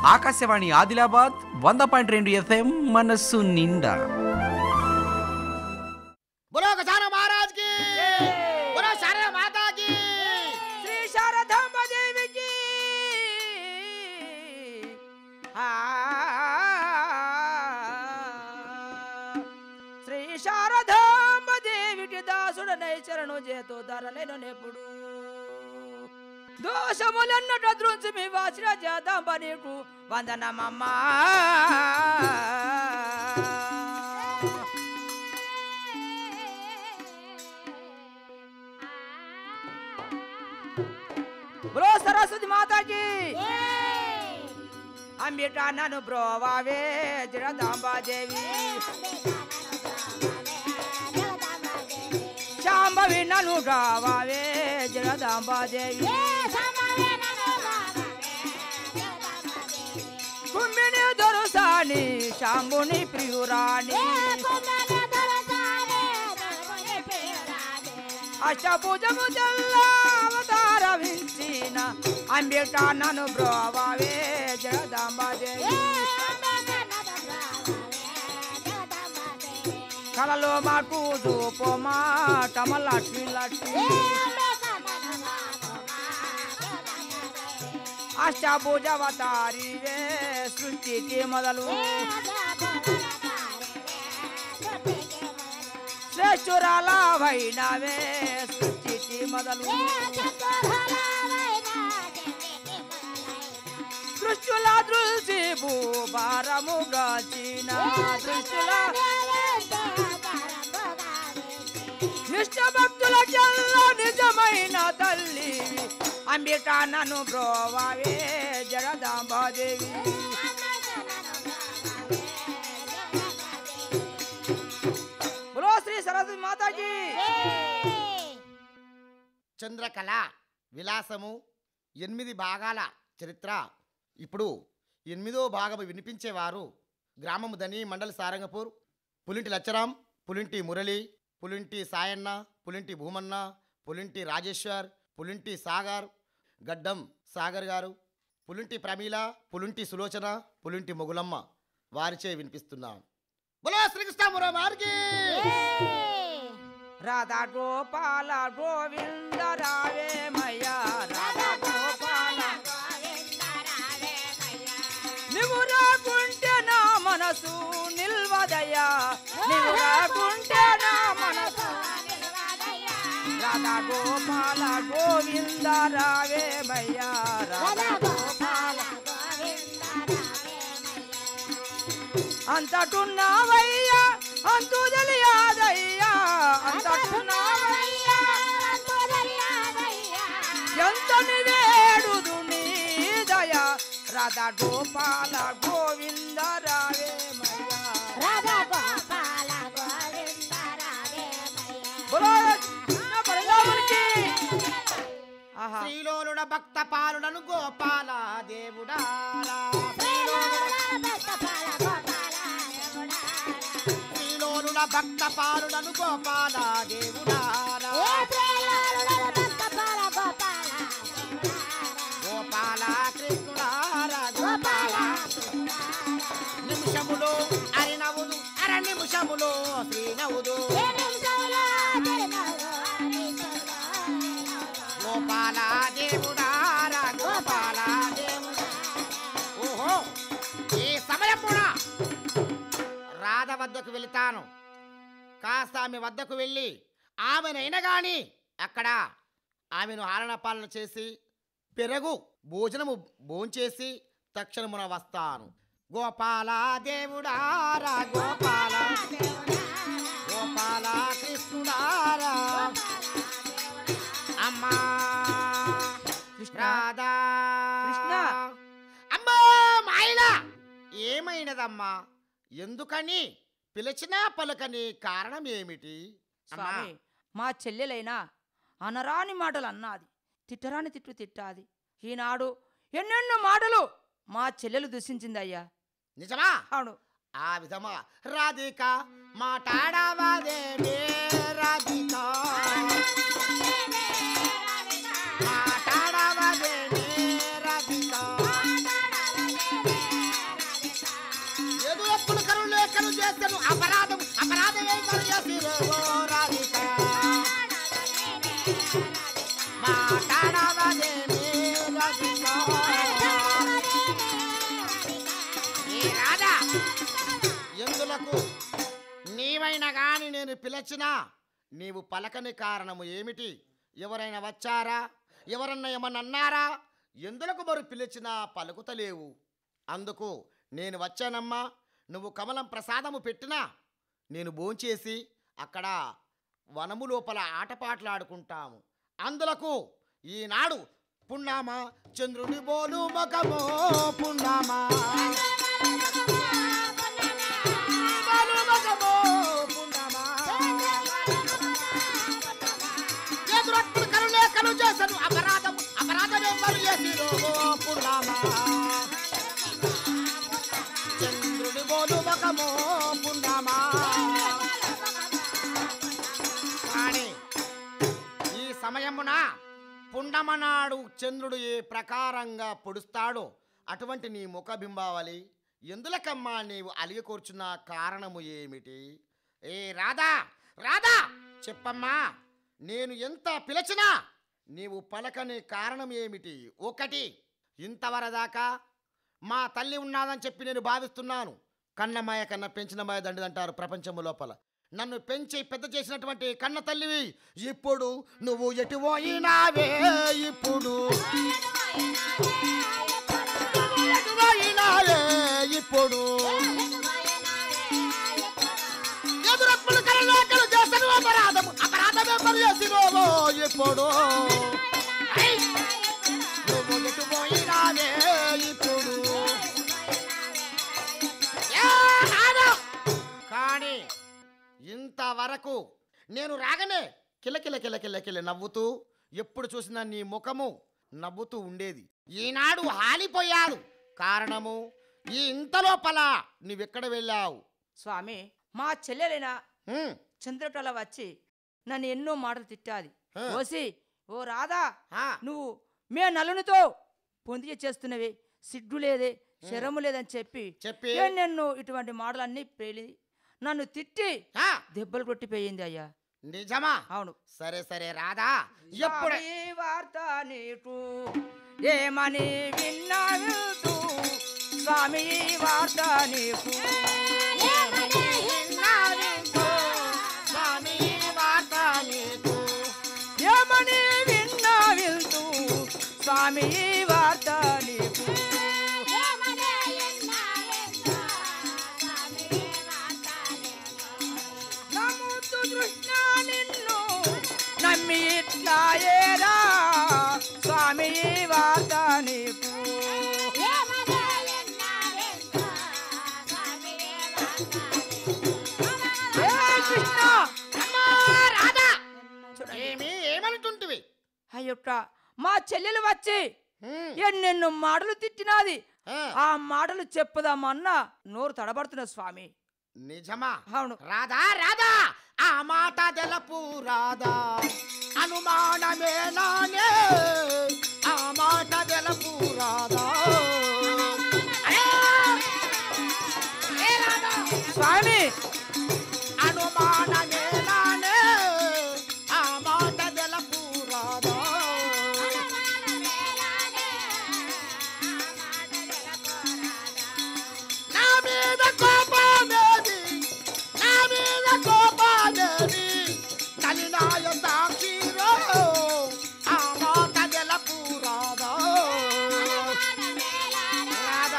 ఆకాశవాణి ఆదిలాబాద్ వంద పాయింట్ రెండు ఎఫ్ఎం మనస్సు నిండా बोलो गजानन महाराज की बोलो शारदा माता की శ్రీ శారదాంబ దేవికి ఆ, శ్రీ శారదాంబ దేవికి దాసుడనై చరణు చేతు ధరలేను నెప్పుడు దోషములన్నట దృంచి మీ వాసిన చేద్దాంబ నీకు వందనమమ్మా బలో సరస్వతి మాతాకి అంబిట నన్ను బ్రోవావే జగదాంబాదేవి శాంభవి నన్ను గావావే జగదాంబాదేవి కుమ్మిని దొరుసాని శాంభుని ప్రియురాణి అష్టభుజము తెల్ల అవతారవించిన అంబిట నన్ను బ్రోవావే జగదాంబాదేవి కలలో మాటు చూపమా కమలక్ష్మి లక్ష్మి అష్టభుజవతారివే సృష్టికి మొదలు శ్రేష్ఠురాల వైనవే సృష్టికి మొదలు దృష్టుల దృష్టి భూభారము గాచిన దృష్టుల నిష్ట భక్తుల చెల్ల నిజమైన తల్లి అంబిక నన్ను బ్రోవావే జగదాంబాదేవి బులో శ్రీ సరస్వతి మాతాజీ చంద్రకళ విలాసము ఎనిమిది భాగాల చరిత్ర ఇప్పుడు ఎనిమిదో భాగము వినిపించేవారు గ్రామము దని మండలి సారంగపూర్ పులింటి లచ్చరాం పులింటి మురళి పులింటి సాయన్న పులింటి భూమన్న పులింటి రాజేశ్వర్ పులింటి సాగర్ గడ్డం సాగర్ గారు పులింటి ప్రమీల పులింటి సులోచన పులింటి మొగులమ్మ వారిచే వినిపిస్తున్నాం బులో శ్రీకృష్ణపురం వారికి రాధా గోపాల గోవింద రావే మయ్యా రాధా గోపాల నువ్వు రాకుంటే నా మనసు నిల్వదయ్యా నువ్వు రాకుంటే నా మనసు రాధా గోపాల గోవింద రావే మయ్యా రాధా గోపాల అంతటున్నావయ్యా అంతు తెలియాదయ్యా అంతటున్నావయ్యా ఎంత నివేడుదు నీ దయ రాధా గోపాల గోవింద రావే మయ్యా బోలో కృష్ణ పరమాత్మునికి. ఆహా శ్రీలోలుడ భక్త పాలుడను గోపాల దేవుడారా శ్రీలోలుడ భక్త పాలుడను గోపాల దేవుడారా గోపాల కృష్ణుడారా గోపాల నిమిషములో అరినవుదు అర నిమిషములో శ్రీనవుదు గోపాల దేవుడారా గోపాల దేవుడా ఓహో ఈ సమయమున రాధ వద్దకు వెళతాను కాస్త ఆమె వద్దకు వెళ్ళి ఆమెనైనా గాని అక్కడ ఆమెను ఆలన పాలన చేసి పెరగు భోజనము భోంచేసి తక్షణమున వస్తాను గోపాల దేవుడారా గోపాల గోపాల కృష్ణుడారా అమ్మా కృష్ణ రాధా కృష్ణ. అమ్మా మాయలా ఏమైనదమ్మా ఎందుకని పిలిచినా పలుకని కారణం ఏమిటి అమ్మా స్వామి మా చెల్లెలైనా అనరాని మాటలు అన్నాది తిట్టరాని తిట్టు తిట్టాది ఈనాడు ఎన్నెన్నో మాటలు మా చెల్లెలు దూషించిందయ్యా నిజమా అవును ఆ విధమా రాధిక మాట్లాడవాదేమే రాధిక మాట్లాడవాదేమే రాధిక చేస్తాను అపరాధం అపరాధం ఏం మరి చేసిరో రాధిక మాట్లాడవదేమి రాధిక ఏ రాధా ఎందులకు నీవైనా గాని నేను పిలచినా నీవు పలకని కారణము ఏమిటి ఎవరైనా వచ్చారా ఎవరన్నా ఏమన్నా అన్నారా ఎందులకు మరి పిలిచినా పలుకుతలేవు అందుకు నేను వచ్చానమ్మా నువ్వు కమలం ప్రసాదము పెట్టినా నేను భోంచేసి అక్కడ వనము లోపల ఆటపాటలాడుకుంటాము అందులకు ఈనాడు పున్నామా చంద్రుని బోలు మగమో పున్నామా బోలు మగమో పున్నామా ఎదురొట్టుడు కరులేఖలు చేశాను అపరాధం అపరాధమే మరి చేసిరో పున్నామా చంద్రుడి బోలు మగమో పున్నామా కానీ ఈ సమయమున పుండమనాడు చంద్రుడు ఏ ప్రకారంగా పొడుస్తాడో అటువంటి నీ ముఖబింబావలి ఎందులకమ్మా నీవు అలిగి కూర్చున్న కారణము ఏమిటి ఏ రాధా రాధా చెప్పమ్మా నేను ఎంత పిలచినా నీవు పలకని కారణం ఏమిటి ఒకటి ఇంతవరదాకా మా తల్లి ఉన్నాదని చెప్పి నేను భావిస్తున్నాను కన్నమాయ కన్న పెంచిన మాయ దండిదంటారు ప్రపంచము లోపల నన్ను పెంచి పెద్ద చేసినటువంటి కన్న తల్లివి ఇప్పుడు నువ్వు ఎటు పోయినావే ఇప్పుడు ఎటు పోయినావే ఇప్పుడు ఎదురప్పులు కరలేకలు చేసను అపరాధము అపరాధమే మరి చేసినోవో ఇప్పుడు ఐ! నువ్వు ఎటు పోయినావే ఇప్పుడు ఏ నాదో! కానీ ఇంతవరకు నేను రాగనే కిలకిల కిలకిల కిల నవ్వుతూ ఎప్పుడు చూసినా నీ ముఖము నవ్వుతూ ఉండేది ఈనాడు హాలిపోయాడు కారణము ఈ ఇంత లోపల నువ్వెక్కడ వెళ్ళావు స్వామి మా చెల్లెలైన హ్మ్, చంద్రటల వచ్చి నన్ను ఎన్నో మాటలు తిట్టాది ఆ. ఓసి ఓ రాధా ఆ, నువ్వు మే నలునితో పొందిక చేస్తున్నవి సిగ్గు లేదే శరము లేదని చెప్పి చెప్పి నన్ను ఇటువంటి మాటలన్నీ పేలి నన్ను తిట్టి ఆ, దెబ్బలు కొట్టిపోయింది అయ్యా నిజమా అవును సరే సరే రాదా ఎప్పుడు స్వామి వార్త నీకు ఏమని విన్నావు స్వామి వార్త నీకు స్వామి వార్త నీకు ఏమని విన్నావు స్వామి వార్త నీకు నమ్ముతు కృష్ణ నిన్ను నమ్మి ఇట్లా ఏరా స్వామి వార్త నీకు ఏ కృష్ణ అమ్మా రాధా చూడండి. ఏమి ఏమనుకుంటువి అయ్యొక్క మా చెల్లెలు వచ్చి హ్మ్, ఎన్నెన్నో మాటలు తిట్టినాది ఆ, ఆ మాటలు చెప్పుదామన్నా నోరు తడబడుతున్న స్వామి నిజమా అవును రాధా రాధా ఆ మాట తెలపు రాధా అనుమానమేనానే ఆ మాట తెలపు రాధా అయ్యో! ఏ రాధా స్వామి అనుమానమేనానే ఆ మాట తెలపు రాధా నా మీద కోపమేది నా మీద కోపమేది కలినాయ సాక్షిరో ఆ మాట తెలపు రాధా రాధా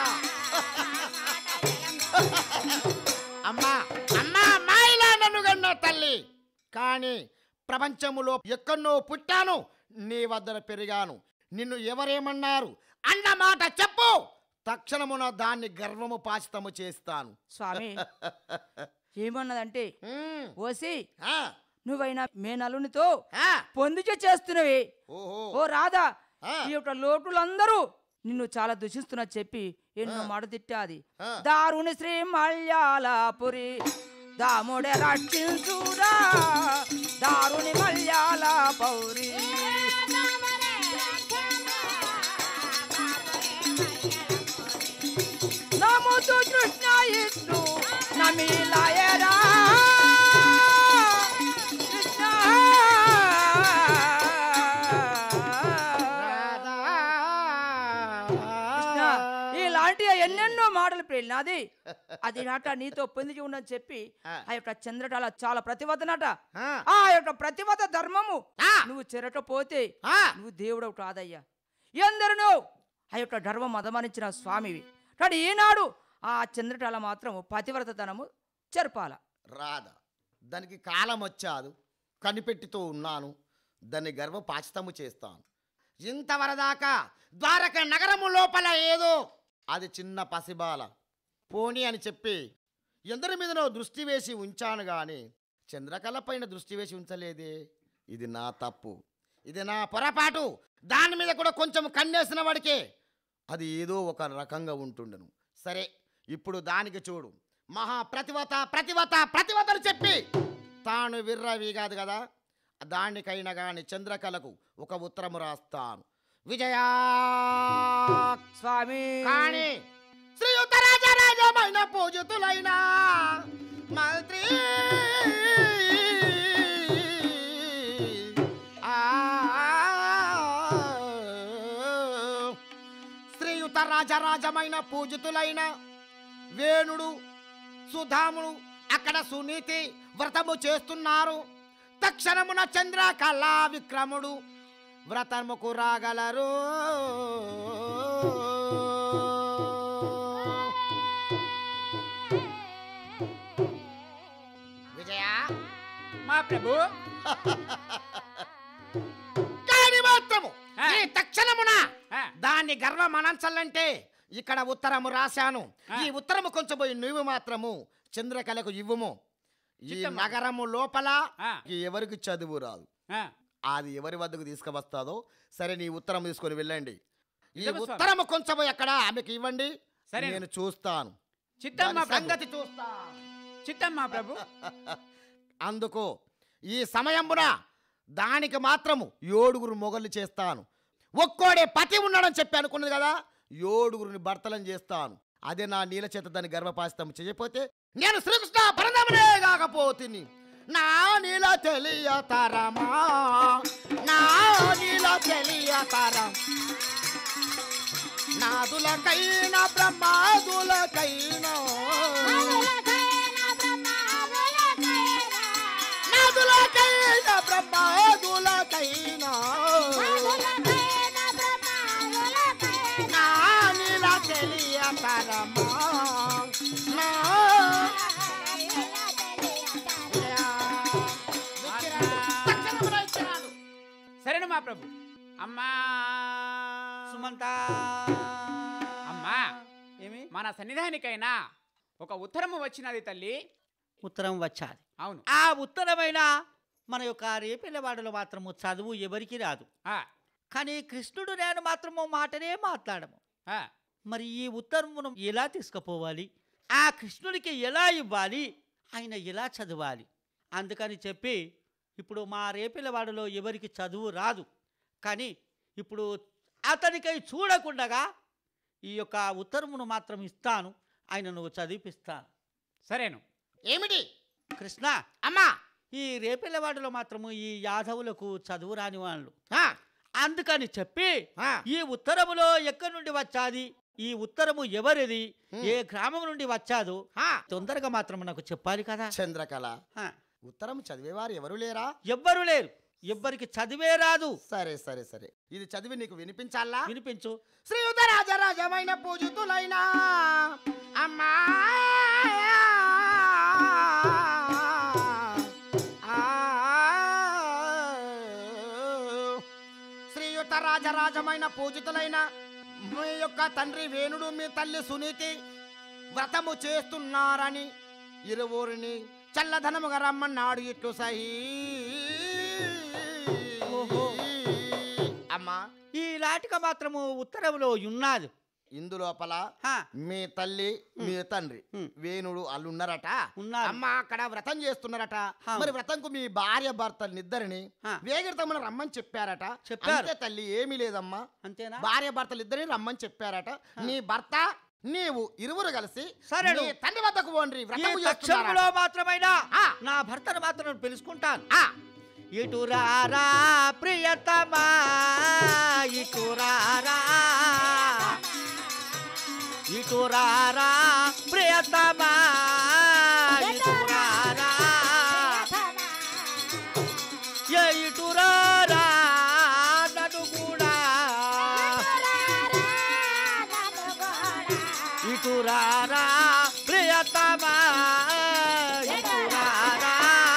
అమ్మా అమ్మా అమ్మాయిలా నన్ను కన్న తల్లి కానీ ప్రపంచములో ఎక్కడో పుట్టాను నీ వద్దన పెరిగాను నిన్ను ఎవరేమన్నారు అన్న మాట చెప్పు తక్షణమున దాన్ని గర్వము పాచితము చేస్తాను స్వామి ఏమన్నదంటే ఉమ్, ఓసి ఆ, నువ్వైనా మే నలునితో ఆ, పొందుచ చేస్తున్నవి ఓహో ఓ రాధా ఆ. ఈ యొక్క లోటులందరూ నిన్ను చాలా దూషిస్తున్నా చెప్పి ఎన్నో మాట తిట్టాది ఆ. దారుని శ్రీ మల్యాలపురి దాముడే రక్షించురా దారుని మల్యాల పౌరి నమ్ముతూ కృష్ణ ఇట్లు నా స్వామి లాయరా కృష్ణ కృష్ణ ఇలాంటి ఎన్నెన్నో మాటలు ప్రేలినాది అది నాట నీతో పొందికి ఉండని చెప్పి ఆ. ఆ యొక్క చంద్రటాల చాలా ప్రతివదనట ఆ, ఆ యొక్క ప్రతివద ధర్మము ఆ, నువ్వు చెరటపోతే ఆ, నువ్వు దేవుడవు కాదయ్యా ఎందరినో ఆ యొక్క గర్వం మదమనించిన స్వామివి కానీ ఈనాడు ఆ చంద్రటాల మాత్రం పతివ్రతతనము చెరపాల రాధ దానికి కాలం వచ్చాదు కనిపెట్టుతూ ఉన్నాను దాన్ని గర్వపాచితము చేస్తాను ఇంతవరదాకా ద్వారక నగరము లోపల ఏదో అది చిన్న పసిబాల పోనీ అని చెప్పి ఎందరి మీదనో దృష్టి వేసి ఉంచాను గాని చంద్రకళ పైన దృష్టి వేసి ఉంచలేదే ఇది నా తప్పు ఇది నా పొరపాటు దాని మీద కూడా కొంచెం కన్నేసిన వాడికే అది ఏదో ఒక రకంగా ఉంటుండను సరే ఇప్పుడు దానికి చూడు మహా ప్రతివత ప్రతివత ప్రతివతలు చెప్పి తాను విర్రవి కాదు కదా దానికైనా గాని చంద్రకళకు ఒక ఉత్తరము రాస్తాను విజయా స్వామి కానీ శ్రీయుత రాజరాజమైన పూజితులైన మంత్రి ఆ, శ్రీయుత రాజరాజమైన పూజితులైన వేణుడు సుధాముడు అక్కడ సునీతి వ్రతము చేస్తున్నారు తక్షణమున చంద్ర కళా విక్రముడు వ్రతముకు రాగలరు విజయ మా ప్రభు కాని మాత్రము ఆ. ఈ తక్షణమున ఆ, దాన్ని గర్వం అనంచాలంటే ఇక్కడ ఉత్తరము రాశాను ఆ. ఈ ఉత్తరము కొంచెం పోయి నువ్వు మాత్రము చంద్రకళకు ఇవ్వము ఈ చిత్తమ్మ. నగరము లోపల ఆ. ఈ ఎవరికి చదువు రాదు ఆ, అది ఎవరి వద్దకు తీసుకువస్తాదో సరే నీ ఉత్తరం తీసుకొని వెళ్ళండి ఈ ఇదమ్మ స్వామి. ఉత్తరము కొంచెం ఎక్కడ ఆమెకి ఇవ్వండి సరే. నేను చూస్తాను చిత్తం మా దాని ప్రభు సంగతి చూస్తాను చిత్తం మా ప్రభు అందుకు ఈ సమయమున దానికి మాత్రము ఏడుగురు మొగలు చేస్తాను ఒక్కోడే పతి ఉన్నాడని చెప్పి అనుకున్నది కదా ఏడుగురిని భర్తలను చేస్తాను అదే నా నీల చేత దాన్ని గర్భపాస్తం చేయకపోతే నేను శ్రీకృష్ణ పరదమనే కాకపోతిని నా నీల తెలియతరమా నా నీల తెలియతరం నాదులకైన బ్రహ్మాదులకైనా నాదులకైన బ్రహ్మాదులకైనా నా నీల తెలియతరమా నా తక్షణమున ఇచ్చినాడు. సరేను మా ప్రభు అమ్మా సుమంత అమ్మా ఏమి మన సన్నిధానికైనా ఒక ఉత్తరము వచ్చినది తల్లి ఉత్తరం వచ్చాది అవును ఆ ఉత్తరమైన మన యొక్క రేపెల్లవాడలో మాత్రము చదువు ఎవరికి రాదు ఆ, కానీ కృష్ణుడు నేను మాత్రము మాటనే మాట్లాడము ఆ, మరి ఈ ఉత్తరమును ఎలా తీసుకుపోవాలి ఆ కృష్ణుడికి ఎలా ఇవ్వాలి ఆయన ఎలా చదవాలి అందుకని చెప్పి ఇప్పుడు మా రేపిల్లవాడలో ఎవరికి చదువు రాదు కానీ ఇప్పుడు అతనికై చూడకుండగా ఈ యొక్క ఉత్తరమును మాత్రం ఇస్తాను ఆయన నువ్వు చదివిపిస్తాను సరేను ఏమిటి కృష్ణ అమ్మా ఈ రేపిల్లవాడలో మాత్రము ఈ యాదవులకు చదువు రాని వాళ్ళు ఆ, అందుకని చెప్పి ఆ, ఈ ఉత్తరములో ఎక్కడి నుండి వచ్చాది ఈ ఉత్తరము ఎవరిది హ్మ్. ఏ గ్రామం నుండి వచ్చాదో ఆ. తొందరగా మాత్రం నాకు చెప్పాలి కదా చంద్రకళ ఆ, ఉత్తరం చదివేవారు ఎవరు లేరా ఎవ్వరు లేరు ఎవ్వరికి చదివే రాదు సరే సరే సరే ఇది చదివి నీకు వినిపించాలా వినిపించు శ్రీయుత రాజరాజమైన పూజితులైనా అమ్మా ఆ, శ్రీయుత రాజరాజమైన పూజితులైన మీ యొక్క తండ్రి వేణుడు మీ తల్లి సునీతి వ్రతము చేస్తున్నారని ఇరువురిని చల్లధనముగా రమ్మన్నాడు ఇట్లు సహీ ఓహో. అమ్మా ఈ లాటిక మాత్రము ఉత్తరములో ఉన్నది ఇందులోపల హా, మీ తల్లి మీ తండ్రి హ్మ్. వేణుడు వాళ్ళు ఉన్నారట ఉన్నారు. అమ్మ అక్కడ వ్రతం చేస్తున్నారట హా. మరి వ్రతంకు మీ భార్య భర్తలు ఇద్దరిని హా. వేగిరతమ్మని రమ్మని చెప్పారట చెప్పారు. అంతే తల్లి ఏమీ లేదమ్మా అంతేనా భార్య భర్తలు ఇద్దరిని రమ్మని చెప్పారట నీ భర్త నీవు ఇరువురు కలిసి సరేను. నీ తండ్రి వద్దకు పోండి ఈ వ్రతము తక్షణంలో చేస్తున్నారట. మాత్రమైనా ఆ. నా భర్తను మాత్రం పిలుచుకుంటాను ఆ, ఇటు రారా ప్రియతమా ఇటు రారా ఇటు రారా ప్రియతమా ఇటు రారా ఏ ఇటు రారా నన్ను కూడా ఇటు రారా ప్రియతమా ఇటు రారా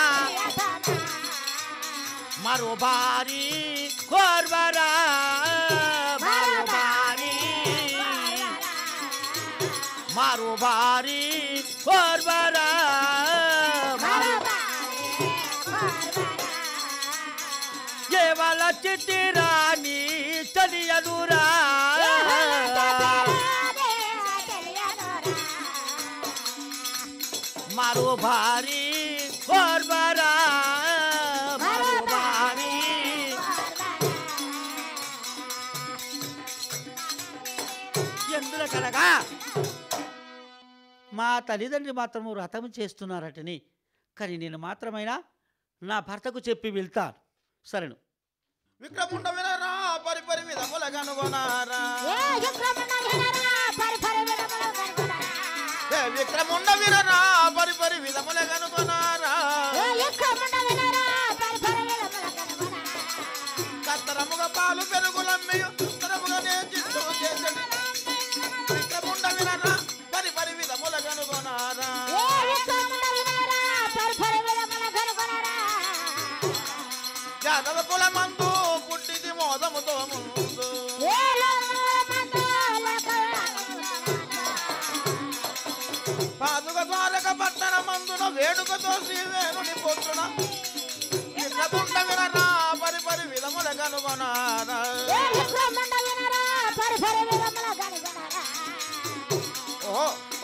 మరో బారి కోర్వరా మరో బారి మరో బారి కోర్వరా మరో కేవల చిత్తిరాని చలియనురా మరో భారీ కోర్వరా మరో భారీ ఎందులకనగా మా తల్లిదండ్రి మాత్రము వ్రతము చేస్తున్నారటని కానీ నేను మాత్రమైనా నా భర్తకు చెప్పి వెళ్తాను సరేను విక్రముండ వినరా పరిపరి విధముల కనుగొనారా ఏ విక్రముండ వినరా పరిపరి విధముల కనుగొనారా కత్తరముగా పాలు పెరుగులమ్మయు ఉత్తరముగా నేర్చిస్తూ చేసడి విక్రముండ వినరా పరిపరి విధముల కనుగొనారా యాదవ కుల మందు పుట్టిది మోదముతో ముందు పాదుక ద్వారక పట్టణ మందున వేడుకతో శ్రీవేణుని పుత్రున విక్రముండ వినరా పరిపరి విధముల కనుగొనారా ఓహో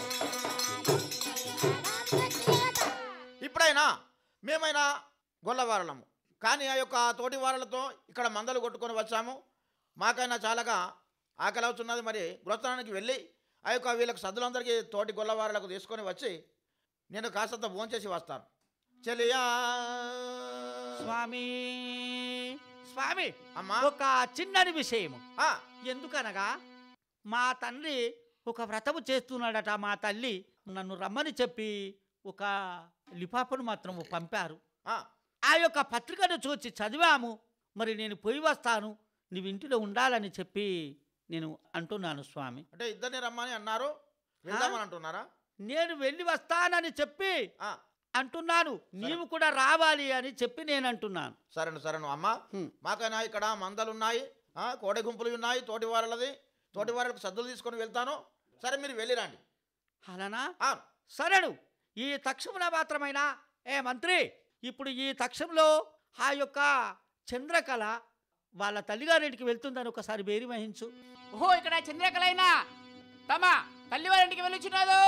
ఇప్పుడైనా మేమైనా గొల్లవారలము కానీ ఆ యొక్క తోటి వారలతో ఇక్కడ మందలు కొట్టుకొని వచ్చాము మాకైనా చాలాగా ఆకలి అవుతున్నది మరి గృహస్థానానికి వెళ్ళి ఆ యొక్క వీళ్ళకి సద్దులందరికీ తోటి గొల్లవారలకు తీసుకొని వచ్చి నేను కాస్తంత భోంచేసి వస్తాను చెలియా స్వామి స్వామి అమ్మా ఒక చిన్నది విషయము ఆ, ఎందుకనగా మా తండ్రి ఒక వ్రతము చేస్తున్నాడట మా తల్లి నన్ను రమ్మని చెప్పి ఒక లిఫాఫను మాత్రము పంపారు ఆ, ఆ యొక్క పత్రికను చూసి చదివాము మరి నేను పోయి వస్తాను నువ్వు ఇంటిలో ఉండాలని చెప్పి నేను అంటున్నాను స్వామి అంటే ఇద్దరిని రమ్మని అన్నారు వెళ్దామని అంటున్నారా నేను వెళ్ళి వస్తానని చెప్పి ఆ, అంటున్నాను నీవు కూడా రావాలి అని చెప్పి నేను అంటున్నాను సరేను సరేను అమ్మ హ్మ్. మాకైనా ఇక్కడ మందలు ఉన్నాయి ఆ, కోడె గుంపులు ఉన్నాయి తోటి వారలది తోటి వారలకు సద్దులు తీసుకొని వెళ్తాను సరే మీరు వెళ్ళిరండి అలానా ఆ, సరేను ఈ తక్షమున మాత్రమైనా ఏ మంత్రి ఇప్పుడు ఈ తక్షంలో ఆ యొక్క చంద్రకళ వాళ్ళ తల్లిగారింటికి వెళ్తుందని ఒకసారి బేరి వహించు ఓహో ఇక్కడ చంద్రకళైనా తమ తల్లివారింటికి వెళ్ళుచున్నదో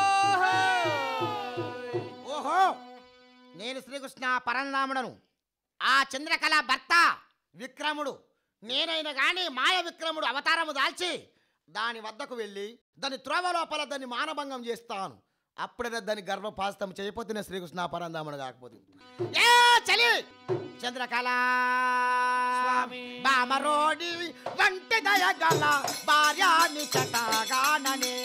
ఓహో నేను శ్రీకృష్ణ పరంధాముడను ఆ చంద్రకళ భర్త విక్రముడు నేనైనా గాని మాయ విక్రముడు అవతారము దాల్చి దాని వద్దకు వెళ్ళి దాని త్రోవ లోపల దాన్ని మానభంగం చేస్తాను అప్పుడే దాని గర్భపాస్తం చేయకపోతే శ్రీకృష్ణ పరంధాముడు కాకపోతే ఏ చలి చంద్రకళ స్వామి. బామరోడి వంటి దయగల భార్యాని చటగాననే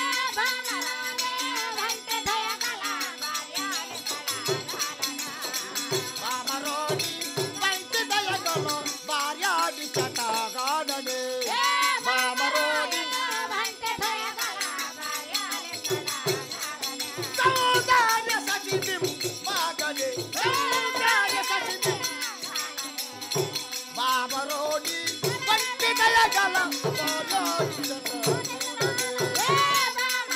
బామరోడి వంటి దయగల భార్యాని చటగాననే బామరోడి సౌందర్య సచితిం బాగనే సౌందర్య సచితిం బామరోడి వంటి దయగల భార్యాని చటగాననే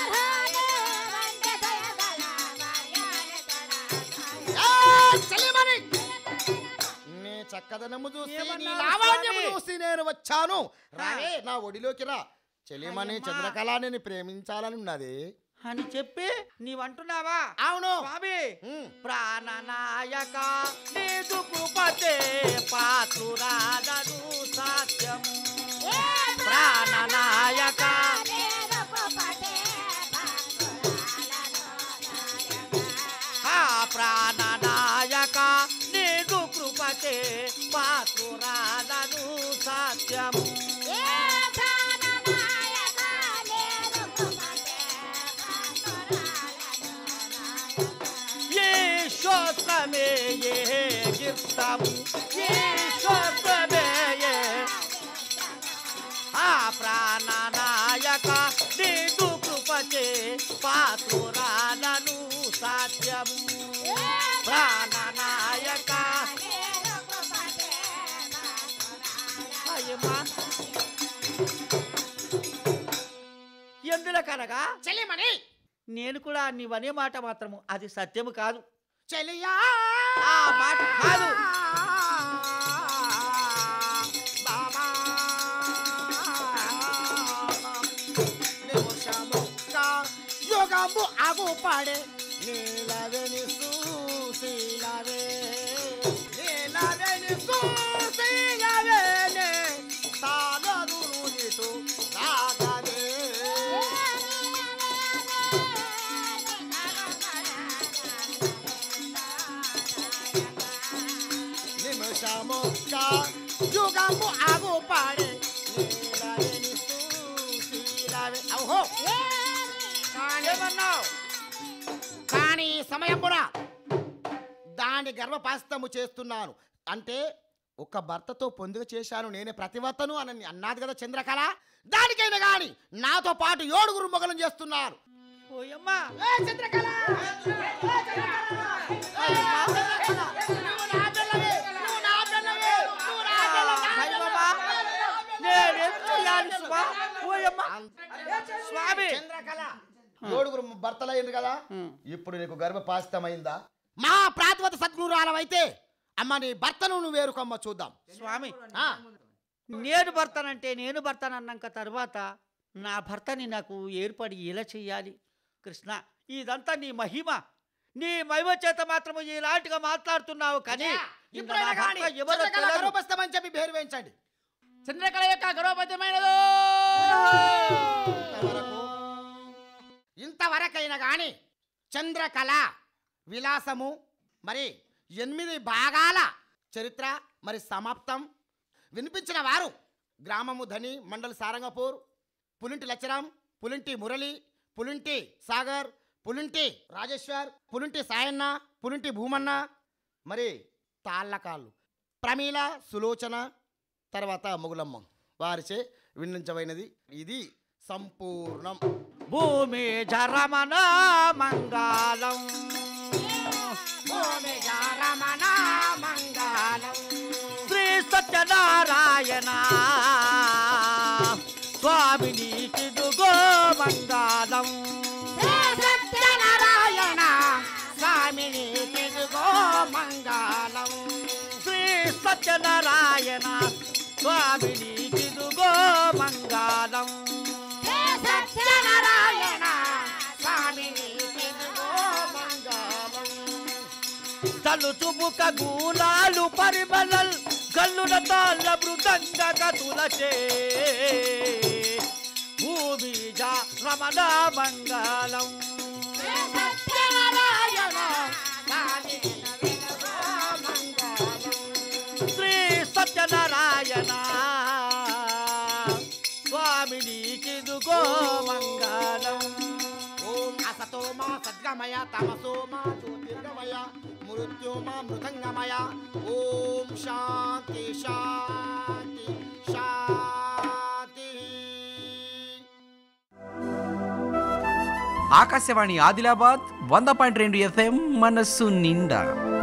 ఏ చలిమని నీ చక్కదనము చూసి నీ ఏమన్నారు లావణ్యము స్వామి? చూసి నేను వచ్చాను రావే నా ఒడిలోకి రా చెలిమని అయ్యమ్మా. చంద్రకళ నేను ప్రేమించాలని ఉన్నది అని చెప్పి నీవంటున్నావా అవును స్వామి ఉమ్. ప్రాణనాయక నీదు కృపతే పాత్రురాదను సాధ్యము ప్రాణనాయక పాత్రురాలను సాధ్యము ప్రాణనాయక అయ్యమ్మా ఎందులకనగా చెల్లిమణి నేను కూడా నీవనే మాట మాత్రము అది సత్యము కాదు చెలియా ఆ మాట కాదు బాబా నిమిషముక్క యుగము అగుపడే నీలవెని సూశీలవే నీలవెని సూశీలవేనే తానదురు నిటు రాగదే నిమిషముక్క యుగము అగుపడే నీలవెని సూశీలవే ఓహో ఏమన్నావు కానీ సమయమున దాని గర్భపాస్తము చేస్తున్నాను అంటే ఒక భర్తతో పొందుగ చేశాను నేనే ప్రతివత్తను అని అన్నది కదా చంద్రకళ దానికైనా గాని నాతో పాటు ఏడుగురు మొగలం చేస్తున్నారు ఓయమ్మా ఏ చంద్రకళ! ఏ చంద్రకళ! ఏ చంద్రకళ! నువ్వు నా పిల్లవే! నువ్వు నా పిల్లవే! నువ్వు నా పిల్లవే! అయ్యమ్మా నేనేం చెయ్యాలి స్వా ఓయమ్మా స్వామి చంద్రకళ ఏడుగురు భర్తలయ్యింది కదా ఉం. ఇప్పుడు నీకు గర్భపాస్తమైందా మా ప్రాతిపత సద్గురాలవైతే అమ్మ నీ భర్తను నువ్వు వేరుకమ్మ చూద్దాం స్వామి ఆ, నేను భర్తనంటే నేను భర్తనన్నాక తర్వాత నా భర్తని నాకు ఏర్పడి ఎలా చెయ్యాలి కృష్ణ ఇదంతా నీ మహిమ నీ మహిమ చేత మాత్రము ఇలాంటిగా మాట్లాడుతున్నావు కానీ ఇంత ఇప్పుడైనా నా గాని భర్త ఎవరో చంద్రకళ తెలియదు. గర్భపస్తమని చెప్పి పేరు వేయించండి చంద్రకళ యొక్క గర్వపద్యమైనదో ఇంతవరకు ఇంతవరకైనా గాని చంద్రకళ విలాసము మరి ఎనిమిది భాగాల చరిత్ర మరి సమాప్తం వినిపించిన వారు గ్రామము ధని మండల్ సారంగపూర్ పులింటి లచ్చరాం పులింటి మురళి పులింటి సాగర్ పులింటి రాజేశ్వర్ పులింటి సాయన్న పులింటి భూమన్న మరి తాళ్ళకాళ్ళు ప్రమీల సులోచన తర్వాత మొగులమ్మ వారిచే విన్నించబడినది ఇది సంపూర్ణం భూమి జరమణ మంగళం శ్రీ సత్యనారాయణ స్వామిని కిదుగో మంగళం సత్యనారాయణ స్వామిని తిరుగో మంగళం శ్రీ సత్యనారాయణ స్వామిని కిదుగో మంగళం సత్యనారాయణ స్వామిని తిరుగో మంగళం తలుచుముక గూలాలు పరిమళల్ గల్లున తాళ్ళ మృదంగ గతులచే భూమి జా రమణ మంగళం సత్యనారాయణ స్వామిని తిరుగో మంగళం శ్రీ సత్యనారాయణ స్వామిని కిదుగో మంగళం ఓం అసతో మా సద్గమయ తమసో మా జ్యోతిర్గమయ మృత్యో మా మృతంగమయ ఓం శాంతి శాంతి శాంతి ఆకాశవాణి ఆదిలాబాద్ వంద పాయింట్ రెండు ఎఫ్ఎం మనస్సు నిండా